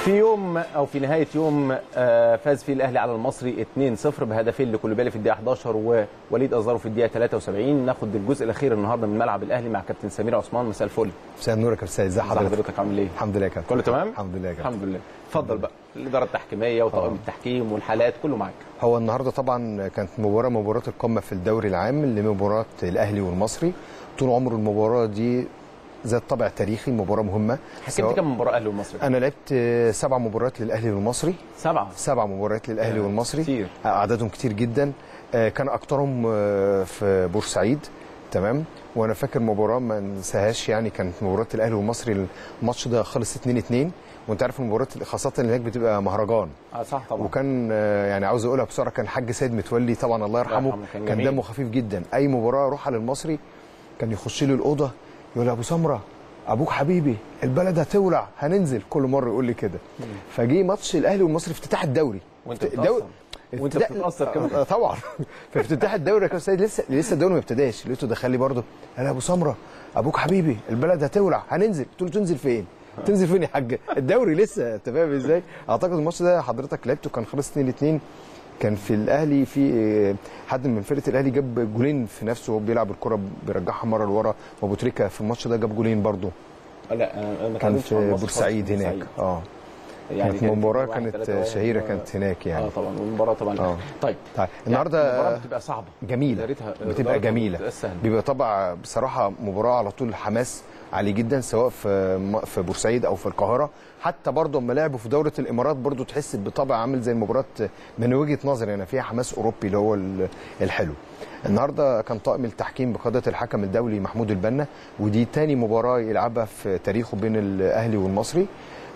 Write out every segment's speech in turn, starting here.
في يوم او في نهايه يوم آه، فاز فيه الاهلي على المصري 2-0 بهدفين لكولوبالي في الدقيقه 11 ووليد ازارو في الدقيقه 73 ناخد الجزء الاخير النهارده من ملعب الاهلي مع كابتن سمير عثمان مساء الفل مساء النور يا كابتن سيد ازي ازي حضرتك حضرتك عامل ايه الحمد لله يا كابتن كله تمام الحمد لله يا كابتن الحمد لله اتفضل بقى الاداره التحكيميه وطاقم آه. التحكيم والحالات كله معاك هو النهارده طبعا كانت مباراه مباراه القمه في الدوري العام اللي مباراه الاهلي والمصري طول عمر المباراه دي ذات طابع تاريخي مباراه مهمه حكمت سواء- كام مباراه اهلي والمصري انا لعبت آه، سبع مباريات للاهلي والمصري سبعه سبع مباريات للاهلي آه، والمصري كتير. اعدادهم كتير جدا آه، كان اكترهم آه، في بورسعيد تمام وانا فاكر مباراه ما انساهاش يعني كانت مباراه الاهلي والمصري الماتش ده خلص 2 2 وانت عارف المباريات خاصه اللي هناك بتبقى مهرجان اه صح طبعا وكان آه، يعني عاوز اقولها بسرعه كان الحاج سيد متولي طبعا الله يرحمه يرحمه، كان كان جميل. دمه خفيف جدا اي مباراه اروحها للمصري كان يخش لي الاوضه يقول لي ابو سمره ابوك حبيبي البلد هتولع هننزل كل مره يقول لي كده فجي ماتش الاهلي والمصري افتتاح الدوري وانت افت- بتتأثر. وانت افتتاح- بتتأثر كمان. آه، طبعا في افتتاح الدوري يا كابتن سيد لسه لسه الدوري ما ابتداش لقيته دخل لي برضه قال يا ابو سمره ابوك حبيبي البلد هتولع هننزل قلت له تنزل فين؟ تنزل فين يا حاج؟ الدوري لسه انت فاهم ازاي؟ اعتقد الماتش ده حضرتك لعبته كان خلص 2 2 كان في الاهلي في آه، حد من فرقه الاهلي جاب جولين في نفسه وهو بيلعب الكره بيرجعها مره لورا وابو تريكه في الماتش ده جاب جولين برضه لا أنا ما كان اتعلمتش عن في المصري بورسعيد خالص في هناك اه يعني كانت مباراه واحد كانت تلاتة واحد. شهيره آه. كانت هناك يعني اه طبعا والمباراه طبعا آه. طيب طيب يعني النهارده المباراه بتبقى صعبه جميله إدارتها- بتبقى إدارتها جميله بتبقى سهلة. بيبقى طبعا بصراحه مباراه على طول حماس عالي جدا سواء في م- في بورسعيد او في القاهره حتى برضه اما لعبوا في دوله الامارات برضه تحس بطبع عامل زي المباراه من وجهه نظري انا فيها حماس اوروبي اللي هو ال- الحلو النهارده كان طاقم التحكيم بقياده الحكم الدولي محمود البنا ودي تاني مباراه يلعبها في تاريخه بين الاهلي والمصري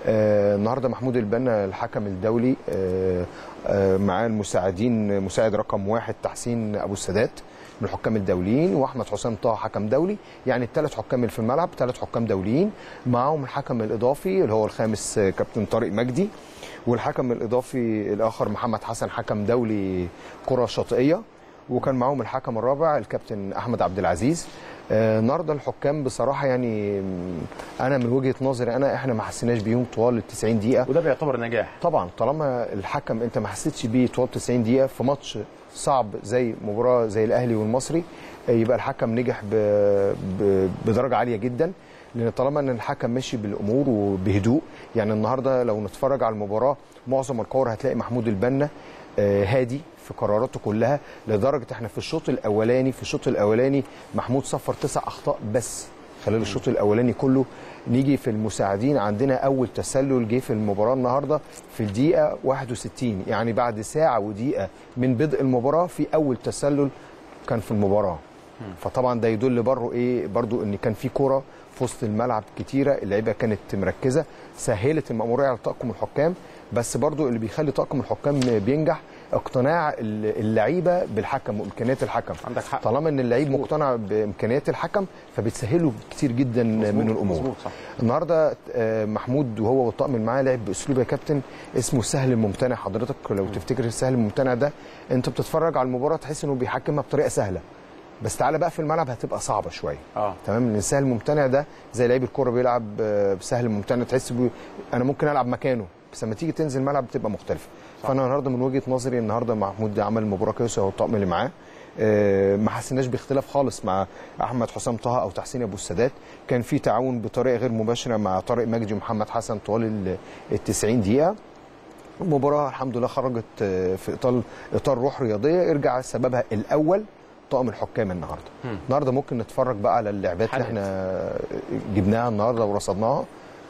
آه النهارده محمود البنا الحكم الدولي آه آه معاه المساعدين مساعد رقم واحد تحسين ابو السادات من الحكام الدوليين واحمد حسام طه حكم دولي يعني الثلاث حكام اللي في الملعب ثلاث حكام دوليين معاهم الحكم الاضافي اللي هو الخامس آه، كابتن طارق مجدي والحكم الاضافي الاخر محمد حسن حكم دولي كره شاطئيه وكان معاهم الحكم الرابع الكابتن احمد عبد العزيز آه، النهارده الحكام بصراحه يعني م، انا من وجهه نظري انا احنا ما حسيناش بيهم طوال ال 90 دقيقه وده بيعتبر نجاح طبعا طالما الحكم انت ما حسيتش بيه طوال 90 دقيقه في ماتش صعب زي مباراه زي الاهلي والمصري آه، يبقى الحكم نجح ب... ب... بدرجه عاليه جدا لان طالما ان الحكم ماشي بالامور وبهدوء يعني النهارده لو نتفرج على المباراه معظم الكور هتلاقي محمود البنا آه، هادي في قراراته كلها لدرجه احنا في الشوط الاولاني في الشوط الاولاني محمود صفر تسع اخطاء بس خلال الشوط الاولاني كله نيجي في المساعدين عندنا اول تسلل جه في المباراه النهارده في الدقيقه 61 يعني بعد ساعه ودقيقه من بدء المباراه في اول تسلل كان في المباراه فطبعا ده يدل برضه ايه برضه ان كان في كره في وسط الملعب كتيره اللعيبه كانت مركزه سهلت المأموريه على طاقم الحكام بس برضه اللي بيخلي طاقم الحكام بينجح اقتناع اللعيبه بالحكم وامكانيات الحكم عندك حق. طالما ان اللعيب مقتنع بامكانيات الحكم فبتسهله كتير جدا من الامور مظبوط صح النهارده آه، محمود وهو والطاقم اللي معاه لعب باسلوب يا كابتن اسمه السهل الممتنع حضرتك لو تفتكر السهل الممتنع ده انت بتتفرج على المباراه تحس انه بيحكمها بطريقه سهله بس تعالى بقى في الملعب هتبقى صعبه شويه اه تمام لان السهل الممتنع ده زي لعيب الكوره بيلعب آه، بسهل ممتنع تحس بي... انا ممكن العب مكانه بس لما تيجي تنزل الملعب بتبقى مختلفه فانا النهارده من وجهه نظري النهارده محمود ده عمل مباراه كويسه هو الطاقم اللي معاه آه، ما حسيناش باختلاف خالص مع احمد حسام طه او تحسين ابو السادات كان في تعاون بطريقه غير مباشره مع طارق مجدي ومحمد حسن طوال ال- ال 90 دقيقه المباراه الحمد لله خرجت آه، في اطار اطار روح رياضيه يرجع سببها الاول طاقم الحكام النهارده النهارده ممكن نتفرج بقى على اللعبات اللي حدث. احنا جبناها النهارده ورصدناها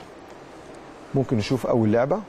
ممكن نشوف اول لعبه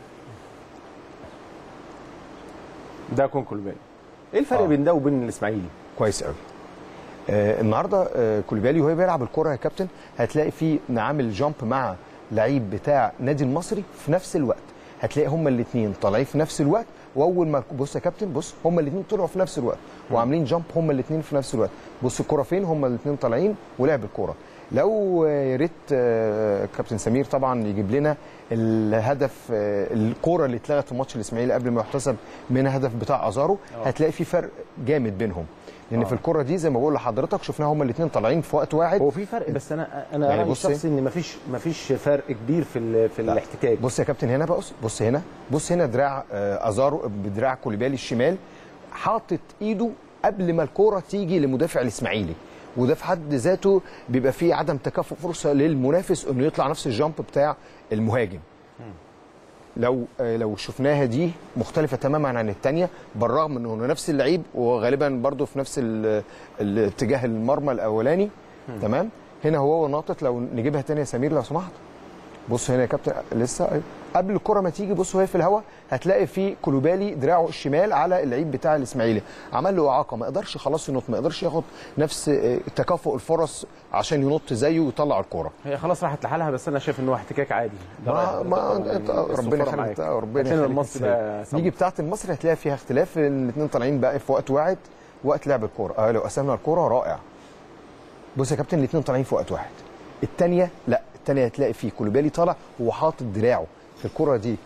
ده كون كولباني ايه الفرق آه. بين ده وبين الاسماعيلي كويس قوي آه النهارده آه كوليبالي وهو بيلعب الكره يا كابتن هتلاقي في عامل جامب مع لعيب بتاع نادي المصري في نفس الوقت هتلاقي هما الاثنين طالعين في نفس الوقت واول ما بص يا كابتن بص هما الاثنين طلعوا في نفس الوقت وعاملين جامب هما الاثنين في نفس الوقت بص الكره فين هما الاثنين طالعين ولعب الكره لو يا ريت آه، كابتن سمير طبعا يجيب لنا الهدف آه، الكوره اللي اتلغت في ماتش الاسماعيلي قبل ما يحتسب من هدف بتاع ازارو آه. هتلاقي في فرق جامد بينهم لان آه. في الكوره دي زي ما بقول لحضرتك شفناهم هما الاثنين طالعين في وقت واحد هو في فرق بس انا انا يعني رايي بص الشخصي ان مفيش مفيش فرق كبير في ال- في الاحتكاك بص يا كابتن هنا بقى بص بص هنا بص هنا دراع آه، ازارو بدراع كوليبالي الشمال حاطط ايده قبل ما الكوره تيجي لمدافع الاسماعيلي وده في حد ذاته بيبقى فيه عدم تكافؤ فرصه للمنافس انه يطلع نفس الجامب بتاع المهاجم لو آه، لو شفناها دي مختلفه تماما عن الثانيه بالرغم انه نفس اللعيب وغالبا برضه في نفس ال- الاتجاه المرمى الاولاني تمام هنا هو ناطط لو نجيبها تاني يا سمير لو سمحت بص هنا يا كابتن لسه أيوة. قبل الكره ما تيجي بص وهي في الهواء هتلاقي في كلوبالي دراعه الشمال على اللعيب بتاع الاسماعيلي عمل له اعاقه ما قدرش خلاص ينط ما قدرش ياخد نفس آه، تكافؤ الفرص عشان ينط زيه ويطلع الكوره هي خلاص راحت لحالها بس انا شايف ان هو احتكاك عادي ده ما رأيي. ما طبعاً انت يعني ربنا الصفارة يخليك معاك. ربنا عشان يخليك المصري تسلم. بقى سبب. نيجي بتاعه المصري هتلاقي فيها اختلاف الاثنين طالعين بقى في وقت واحد وقت لعب الكوره اه لو قسمنا الكوره رائع بص يا كابتن الاثنين طالعين في وقت واحد الثانيه لا الثانيه هتلاقي في كولوبالي طالع وهو حاطط دراعه في الكوره دي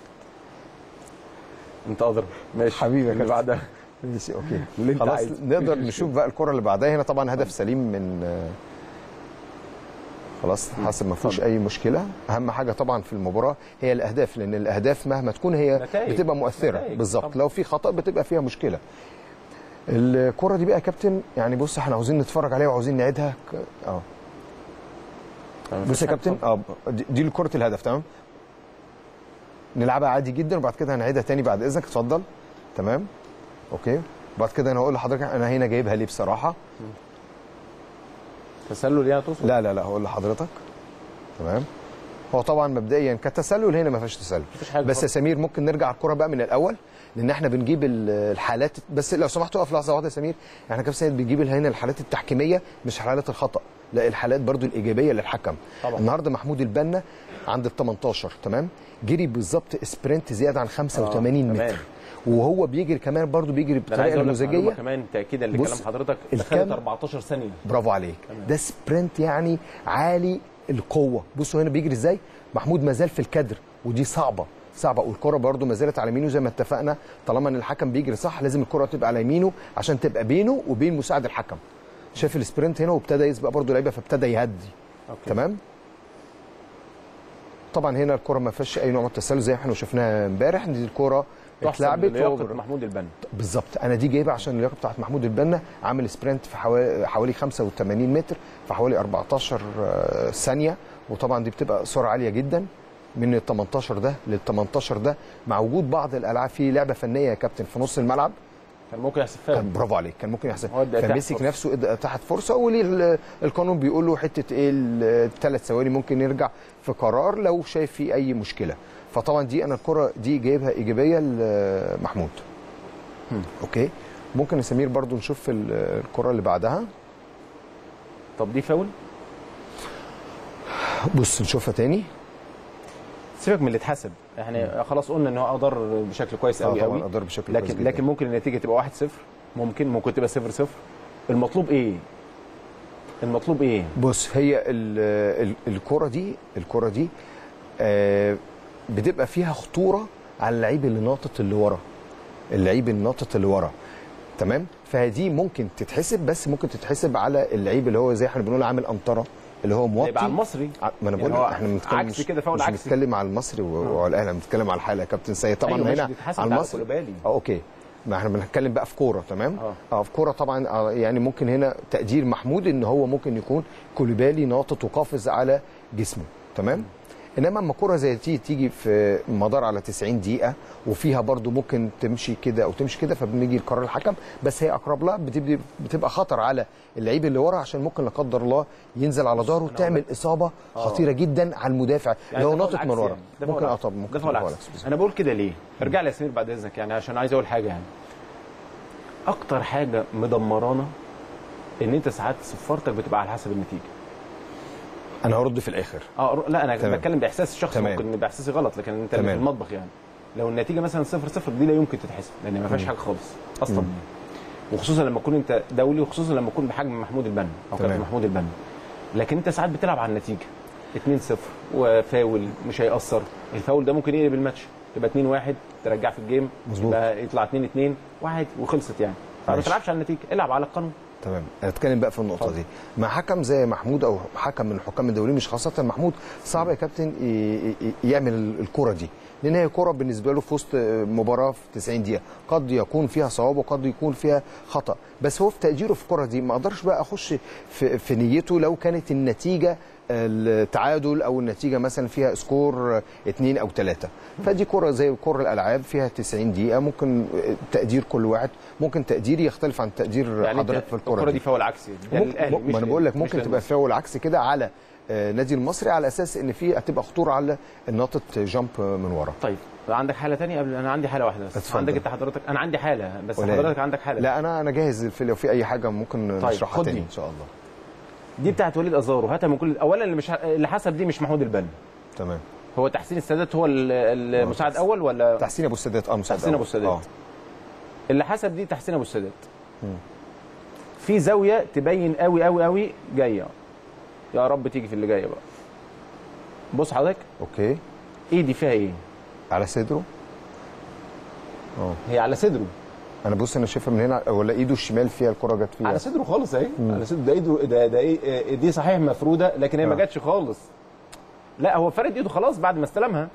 انت اضرب ماشي حبيبي يا اللي كابتن. بعدها ماشي اوكي اللي انت خلاص عايزه. نقدر نشوف بقى الكره اللي بعدها هنا طبعا هدف سليم من آه، خلاص حسب ما فيهوش اي مشكله اهم حاجه طبعا في المباراه هي الاهداف لان الاهداف مهما تكون هي نتائج. بتبقى مؤثره نتائج. بالظبط طبعا. لو في خطا بتبقى فيها مشكله الكره دي بقى يا كابتن يعني بص احنا عاوزين نتفرج عليها وعاوزين نعيدها ك- اه بص يا كابتن اه دي- دي كره الهدف تمام نلعبها عادي جدا وبعد كده هنعيدها تاني بعد اذنك اتفضل تمام اوكي بعد كده انا هقول لحضرتك انا هنا جايبها ليه بصراحه تسلل يعني تقصد لا لا لا هقول لحضرتك تمام هو طبعا مبدئيا كتسلل هنا ما فيهاش تسلل مفيش حاجة بس يا خالص. سمير ممكن نرجع على الكوره بقى من الاول لان احنا بنجيب ال- الحالات بس لو سمحت اقف لحظه واحده يا سمير احنا كابتن سيد بنجيب هنا الحالات التحكيميه مش حالات الخطا لا الحالات برضو الايجابيه للحكم طبعا. النهارده محمود البنا عند ال 18 تمام جري بالظبط سبرنت زياده عن 85 آه، متر تمام. وهو بيجري كمان برضو بيجري ده انا عايز بطريقه اقول لك معلومة نموذجيه كمان تاكيدا بص، لكلام حضرتك الكام- دخلت 14 ثانيه برافو عليك ده سبرنت يعني عالي القوه بصوا هنا بيجري ازاي محمود ما زال في الكادر ودي صعبه صعبه والكره برده ما زالت على يمينه زي ما اتفقنا طالما ان الحكم بيجري صح لازم الكره تبقى على يمينه عشان تبقى بينه وبين مساعد الحكم شاف السبرنت هنا وابتدى يسبق برده لعيبه فابتدى يهدي أوكي. تمام طبعا هنا الكره ما فيهاش اي نوع من التسلل زي ما احنا شفناها امبارح دي الكره تحسب اتلعبت لياقة فهو- محمود البنا بالظبط انا دي جايبها عشان اللياقه بتاعت محمود البنا عامل سبرنت في حوالي حوالي 85 متر في حوالي 14 آه، ثانيه وطبعا دي بتبقى سرعه عاليه جدا من ال 18 ده لل 18 ده مع وجود بعض الالعاب في لعبه فنيه يا كابتن في نص الملعب كان ممكن يحسب فاهم كان برافو عليك كان ممكن يحسن هو ادى تحت فمسك فرصة. نفسه ادى تحت فرصه وليه ال- القانون بيقول له حته ايه الثلاث ثواني ممكن يرجع في قرار لو شايف فيه اي مشكله فطبعا دي انا الكره دي جايبها ايجابيه لمحمود اوكي ممكن يا سمير برضو نشوف ال- الكره اللي بعدها طب دي فاول بص نشوفها تاني سيبك من اللي اتحسب احنا خلاص قلنا ان هو ادار بشكل كويس اه قوي طبعا قوي قدر بشكل كويس لكن جدا. لكن ممكن النتيجه تبقى 1-0 ممكن ممكن تبقى 0-0 المطلوب ايه؟ المطلوب ايه؟ بص هي ال- ال- الكره دي الكره دي آه، بتبقى فيها خطوره على اللعيب اللي ناطط اللي ورا اللعيب الناطط اللي ورا تمام فدي ممكن تتحسب بس ممكن تتحسب على اللعيب اللي هو زي احنا بنقول عامل قنطره اللي هو موطي يبقى على المصري ع- ما انا يعني بقول هو لك احنا بنتكلم عكس مش- كده فاول مش عكسي. بنتكلم على المصري و- وعلى الاهلي بنتكلم على الحاله يا كابتن سيد طبعا أيوة، ماشي، هنا بيتحسب على على المصري كولوبالي. اه اوكي ما احنا بنتكلم بقى في كوره تمام اه. اه في كوره طبعا اه يعني ممكن هنا تقدير محمود ان هو ممكن يكون كوليبالي ناطط وقافز على جسمه تمام انما اما كوره زي دي تيجي في مدار على 90 دقيقه وفيها برضو ممكن تمشي كده او تمشي كده فبنيجي لقرار الحكم بس هي اقرب لها بتبقى, بتبقى خطر على اللعيب اللي ورا عشان ممكن لا قدر الله ينزل على ظهره تعمل اصابه خطيره جدا على المدافع يعني اللي هو ده فاول ناطط من عكسي ورا يعني. ده ممكن فاول اه عكسي. طب ممكن ده فاول تبقى عكسي. عكسي. انا بقول كده ليه؟ ارجع لي يا سمير بعد اذنك يعني عشان عايز اقول حاجه يعني اكتر حاجه مدمرانا ان انت ساعات صفارتك بتبقى على حسب النتيجه انا هرد في الاخر اه ر- لا انا تمام. بتكلم باحساس الشخص تمام. ممكن يبقى احساسي غلط لكن انت اللي تمام. في المطبخ يعني لو النتيجه مثلا 0 0 دي لا يمكن تتحسب لان ما فيهاش حاجه خالص اصلا وخصوصا لما تكون انت دولي وخصوصا لما تكون بحجم محمود البنا او كابتن تمام. محمود البنا لكن انت ساعات بتلعب على النتيجه 2-0 وفاول مش هيأثر الفاول ده ممكن يقلب الماتش يبقى 2-1 ترجع في الجيم مظبوط. يبقى يطلع 2-2 وعادي وخلصت يعني فما ماشي. تلعبش على النتيجه العب على القانون تمام اتكلم بقى في النقطه اتفضل. دي مع حكم زي محمود او حكم من الحكام الدوليين مش خاصه محمود صعب يا كابتن ي- ي- يعمل الكره دي لان هي كره بالنسبه له في وسط مباراه في 90 دقيقه قد يكون فيها صواب وقد يكون فيها خطا بس هو في تقديره في الكره دي ما اقدرش بقى اخش في, في نيته لو كانت النتيجه التعادل او النتيجه مثلا فيها سكور اثنين او ثلاثه فدي كره زي كره الالعاب فيها 90 دقيقه ممكن تقدير كل واحد ممكن تقديري يختلف عن تقدير يعني انت حضرتك في الكره الكره دي فاول عكسي ده ممكن للأهلي، مش ما انا لل- بقول لك مش ممكن تبقى للمصري. فاول عكس كده على آه، نادي المصري على اساس ان في هتبقى خطوره على النقطه جامب من ورا طيب عندك حاله تانية قبل انا عندي حاله واحده بس اتفضل. عندك انت حضرتك انا عندي حاله بس ولا حضرتك عندك حاله لا انا انا جاهز في لو في اي حاجه ممكن طيب، نشرحها خد تاني دي. ان شاء الله دي بتاعت وليد ازارو هاتها من كل اولا اللي مش ه- اللي حسب دي مش محمود البنا تمام هو تحسين السادات هو ال- المساعد اول ولا تحسين ابو السادات اه مساعد تحسين أول. أبو السادات. اه اللي حسب دي تحسين ابو السادات في زاويه تبين قوي قوي قوي جايه يا رب تيجي في اللي جايه بقى بص حضرتك اوكي ايدي فيها ايه على صدره اه هي على صدره انا بص انا شايفها من هنا ولا ايده الشمال فيها الكره جت فيها على صدره خالص اهي على صدره ده ايده ده ده ايه ايديه صحيح مفروده لكن هي ما آه. جاتش خالص لا هو فرد ايده خلاص بعد ما استلمها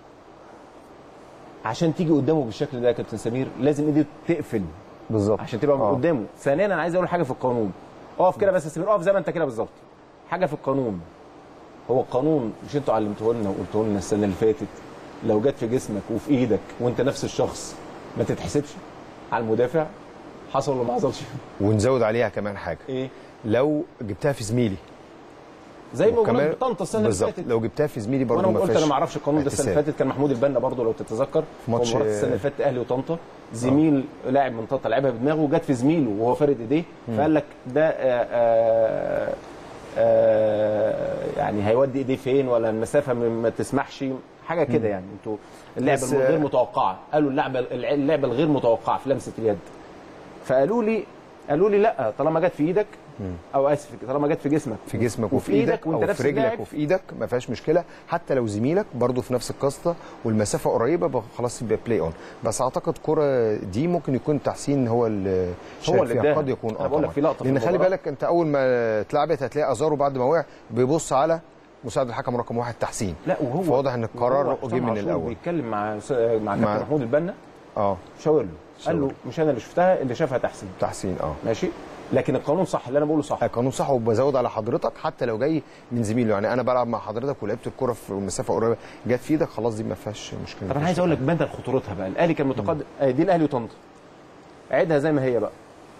عشان تيجي قدامه بالشكل ده يا كابتن سمير لازم ايده تقفل بالظبط عشان تبقى آه. قدامه ثانيا انا عايز اقول حاجه في القانون اقف كده بس يا سمير اقف زي ما انت كده بالظبط حاجه في القانون هو القانون مش انتوا علمتوه لنا وقلتوه لنا السنه اللي فاتت لو جت في جسمك وفي ايدك وانت نفس الشخص ما تتحسبش على المدافع حصل ولا ما حصلش ونزود عليها كمان حاجه ايه لو جبتها في زميلي زي ما وكمان- كمان طنطا السنه اللي بالظبط فاتت لو جبتها في زميلي برضه وانا ما قلت فيهاش انا ما اعرفش القانون ده السنه اللي احتساب. فاتت كان محمود البنا برضه لو تتذكر في ماتش- مباراه السنه اللي فاتت اهلي وطنطا زميل لاعب من طنطا لعبها بدماغه وجت في زميله وهو فارد ايديه فقال لك ده آآ آآ آآ يعني هيودي ايديه فين ولا المسافه م- ما تسمحش حاجه كده يعني انتوا اللعبه بس- الغير متوقعه قالوا اللعبه اللعبه الغير متوقعه في لمسه اليد فقالوا لي قالوا لي لا طالما جت في ايدك او اسف طالما جت في جسمك في جسمك وفي وفي ايدك وانت او نفس في رجلك اللاعب وفي ايدك ما فيهاش مشكله حتى لو زميلك برضه في نفس القصه والمسافه قريبه بقى خلاص يبقى بلاي اون بس اعتقد كره دي ممكن يكون تحسين هو اللي شارك اللي فيها اداها. قد يكون أنا بقول لك طبعاً. في لقطة في لان خلي المباراة. بالك انت اول ما اتلعبت هتلاقي ازارو بعد ما وقع بيبص على مساعد الحكم رقم واحد تحسين لا وهو فواضح ان القرار وهو جه حسام من عاشور الاول بيتكلم مع س- مع مع- كابتن محمود البنا اه شاور له قال له شاور. مش انا اللي شفتها اللي شافها تحسين تحسين اه ماشي لكن القانون صح اللي انا بقوله صح القانون صح وبزود على حضرتك حتى لو جاي من زميله يعني انا بلعب مع حضرتك ولعبت الكره في مسافه قريبه جت في ايدك خلاص دي ما فيهاش مشكله طب انا عايز اقول لك مدى خطورتها بقى الاهلي كان متقدم آه، دي الاهلي وطنطا عيدها زي ما هي بقى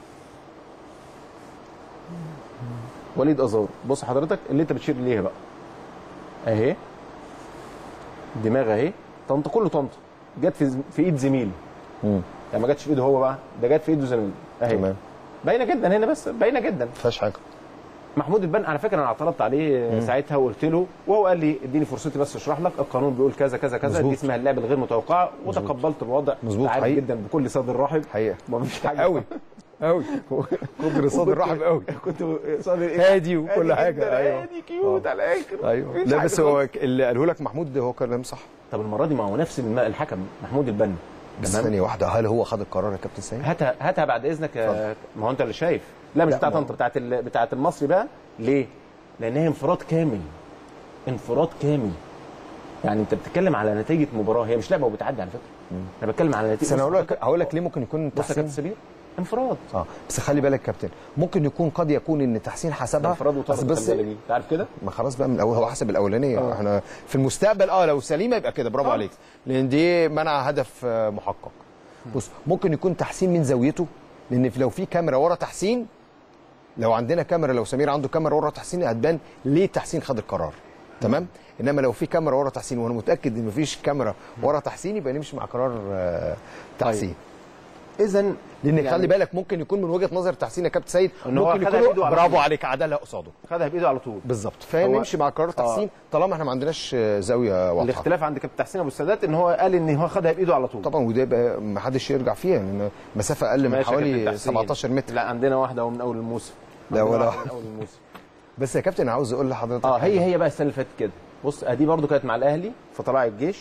وليد ازار بص حضرتك اللي انت بتشير ليها بقى اهي دماغ اهي طنطا كله طنطا جت في زم- في ايد زميل مم. يعني ما جاتش في ايده هو بقى ده جت في ايده زميل اهي تمام باينه جدا هنا بس باينه جدا ما فيهاش حاجه محمود البن على فكره انا اعترضت عليه ساعتها وقلت له وهو قال لي اديني فرصتي بس اشرح لك القانون بيقول كذا كذا كذا مظبوط. دي اسمها اللعبه الغير متوقعه وتقبلت الوضع مظبوط، عارف حقيقي. جدا بكل صدر رحب حقيقه ما فيش حاجه قوي قوي قدر صدر رحب قوي كنت صادر إيه؟ هادي وكل هادي حاجه جداً، ايوه هادي كيوت على الاخر ايوه مفيش لا حاجة بس هو خالص. اللي قاله لك محمود هو كلام صح طب المره دي ما هو نفس الم- الحكم محمود البن بس تمام ثانيه واحده هل هو خد القرار يا كابتن سامي؟ هاتها هاتها بعد اذنك يا- ما هو انت اللي شايف لا مش لا، بتاعت ما- انت بتاعت ال- بتاعت المصري بقى ليه؟ لان هي انفراد كامل انفراد كامل يعني انت بتتكلم على نتيجه مباراه هي مش لعبه وبتعدي على فكره انا بتكلم على نتيجه بس انا هقول لك هقول لك ليه ممكن يكون بص يا تحسين كابتن سمير انفراد اه بس خلي بالك كابتن ممكن يكون قد يكون ان تحسين ده حسبها انفراد بس, وطرد بس خلي بالك. انت عارف كده؟ ما خلاص بقى من الاول هو حسب الاولانيه آه. احنا في المستقبل اه لو سليمه يبقى كده برافو آه. عليك لان دي منع هدف آه، محقق بص ممكن يكون تحسين من زاويته لان في- لو في كاميرا ورا تحسين لو عندنا كاميرا لو سمير عنده كاميرا ورا تحسين هتبان ليه تحسين خد القرار تمام انما لو في كاميرا ورا تحسين وانا متاكد ان مفيش كاميرا ورا تحسين يبقى نمشي مع قرار آه، تحسين اذا لان يعني- خلي بالك ممكن يكون من وجهه نظر تحسين يا كابتن سيد إن هو ممكن خدها يكون بإيده على برافو طول. عليك عدلها قصاده خدها بايده على طول بالظبط فنمشي مع قرار تحسين طالما احنا ما عندناش آه، زاويه واضحه الاختلاف عند كابتن تحسين ابو السادات ان هو قال ان هو خدها بايده على طول طبعا وده يبقى ما حدش يرجع فيها لان مسافه اقل من ماشي يا كابتن حوالي تحسين. 17 متر لا عندنا واحده من اول الموسم لا عندنا ولا واحدة من اول الموسم بس يا كابتن عاوز اقول لحضرتك اه هي حاجة. هي بقى السنه اللي فاتت كده بص ادي برضو كانت مع الاهلي في طلائع الجيش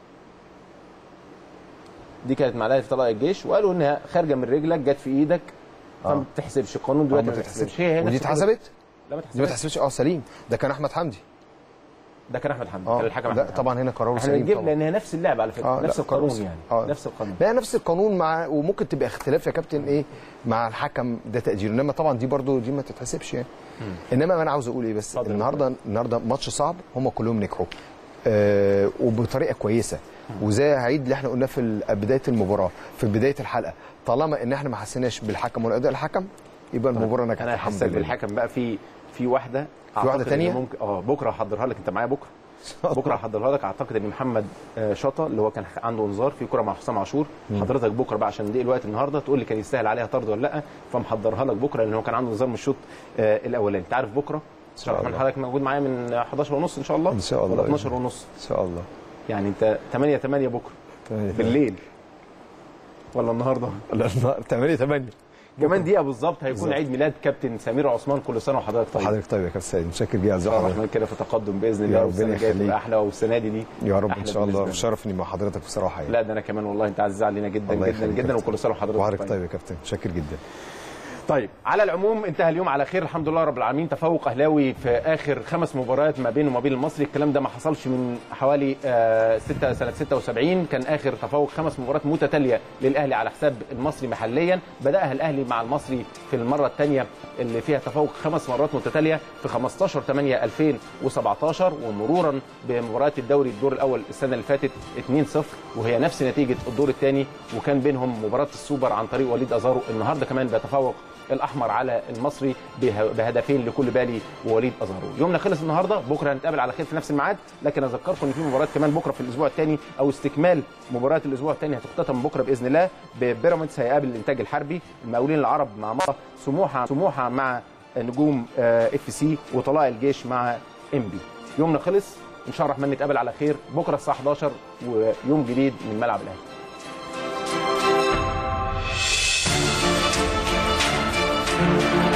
دي كانت مع الاهلي في طلائع الجيش وقالوا انها خارجه من رجلك جت في ايدك فما آه. بتحسبش القانون آه، دلوقتي ما ما تتحسبش بتحسبش هي هي ودي نفس القانون. اتحسبت لا ما دي ما اتحسبش تحسبش اه سليم ده كان احمد حمدي ده كان احمد حمدي اه كان الحكم لا أحمد طبعا هنا قراره احنا سليم بنجيب طبعا لان هي نفس اللعبه على فكره آه، لا، نفس القانون قرار- يعني آه. نفس القانون لا نفس القانون مع وممكن تبقى اختلاف يا كابتن ايه مع الحكم ده تقدير انما طبعا دي برضو دي ما تتحسبش يعني انما انا عاوز اقول ايه بس اتفضل. النهارده النهارده ماتش صعب هم كلهم نجحوا آه وبطريقه كويسه وزي هعيد اللي احنا قلناه في ال- بدايه المباراه في بدايه الحلقه طالما ان احنا ما حسيناش بالحكم ولا اداء الحكم يبقى المباراه نجحت انا الحمد حاسك لله بالحكم بقى في في واحده في واحدة أعتقد إن تانية؟ ممكن اه بكره هحضرها لك انت معايا بكره بكره هحضرها لك اعتقد ان محمد آه، شطه اللي هو كان عنده انذار في كره مع حسام عاشور حضرتك بكره بقى عشان نضيق الوقت النهارده تقول لي كان يستاهل عليها طرد ولا لا فمحضرها لك بكره لان هو كان عنده انذار من الشوط آه، الاولاني انت عارف بكره ان شاء الله. حضرتك موجود معايا من 11 ونص ان شاء الله إن شاء الله. ولا 12 ونص ان شاء الله يعني انت 8 8 بكره بالليل ولا النهارده لا 8 8 كمان دقيقه بالظبط هيكون بالظبط. عيد ميلاد كابتن سمير عثمان كل سنه وحضرتك طيب حضرتك طيب يا كابتن سيد متشكر جدا على ان شاء الله حضرتك الرحمن كده في تقدم باذن يا الله ربنا والسنه الجايه يخليك. تبقى احلى والسنه دي دي يا رب ان أحلى شاء الله بالنسبة لنا. شرفني مع حضرتك بصراحه يعني لا ده انا كمان والله انت عزيز علينا جدا الله جدا يخليك جدا يا وكل سنه وحضرتك وحضرتك طيب يا كابتن متشكر جدا طيب على العموم انتهى اليوم على خير الحمد لله رب العالمين تفوق اهلاوي في اخر خمس مباريات ما بينه وما بين المصري الكلام ده ما حصلش من حوالي آه ستة سنه 76 كان اخر تفوق خمس مباريات متتاليه للاهلي على حساب المصري محليا بداها الاهلي مع المصري في المره الثانيه اللي فيها تفوق خمس مرات متتاليه في 15 8 2017 ومرورا بمباريات الدوري الدور الاول السنه اللي فاتت 2-0 وهي نفس نتيجه الدور الثاني وكان بينهم مباراه السوبر عن طريق وليد ازارو النهارده كمان بيتفوق الاحمر على المصري به- بهدفين لكل بالي ووليد ازارو يومنا خلص النهارده بكره هنتقابل على خير في نفس الميعاد لكن اذكركم ان في مباريات كمان بكره في الاسبوع الثاني او استكمال مباريات الاسبوع الثاني هتختتم بكره باذن الله ببيراميدز هيقابل الانتاج الحربي المقاولين العرب مع مصر سموحه سموحه مع نجوم اف سي وطلائع الجيش مع انبي يومنا خلص ان شاء الله الرحمن نتقابل على خير بكره الساعه 11 ويوم جديد من ملعب الاهلي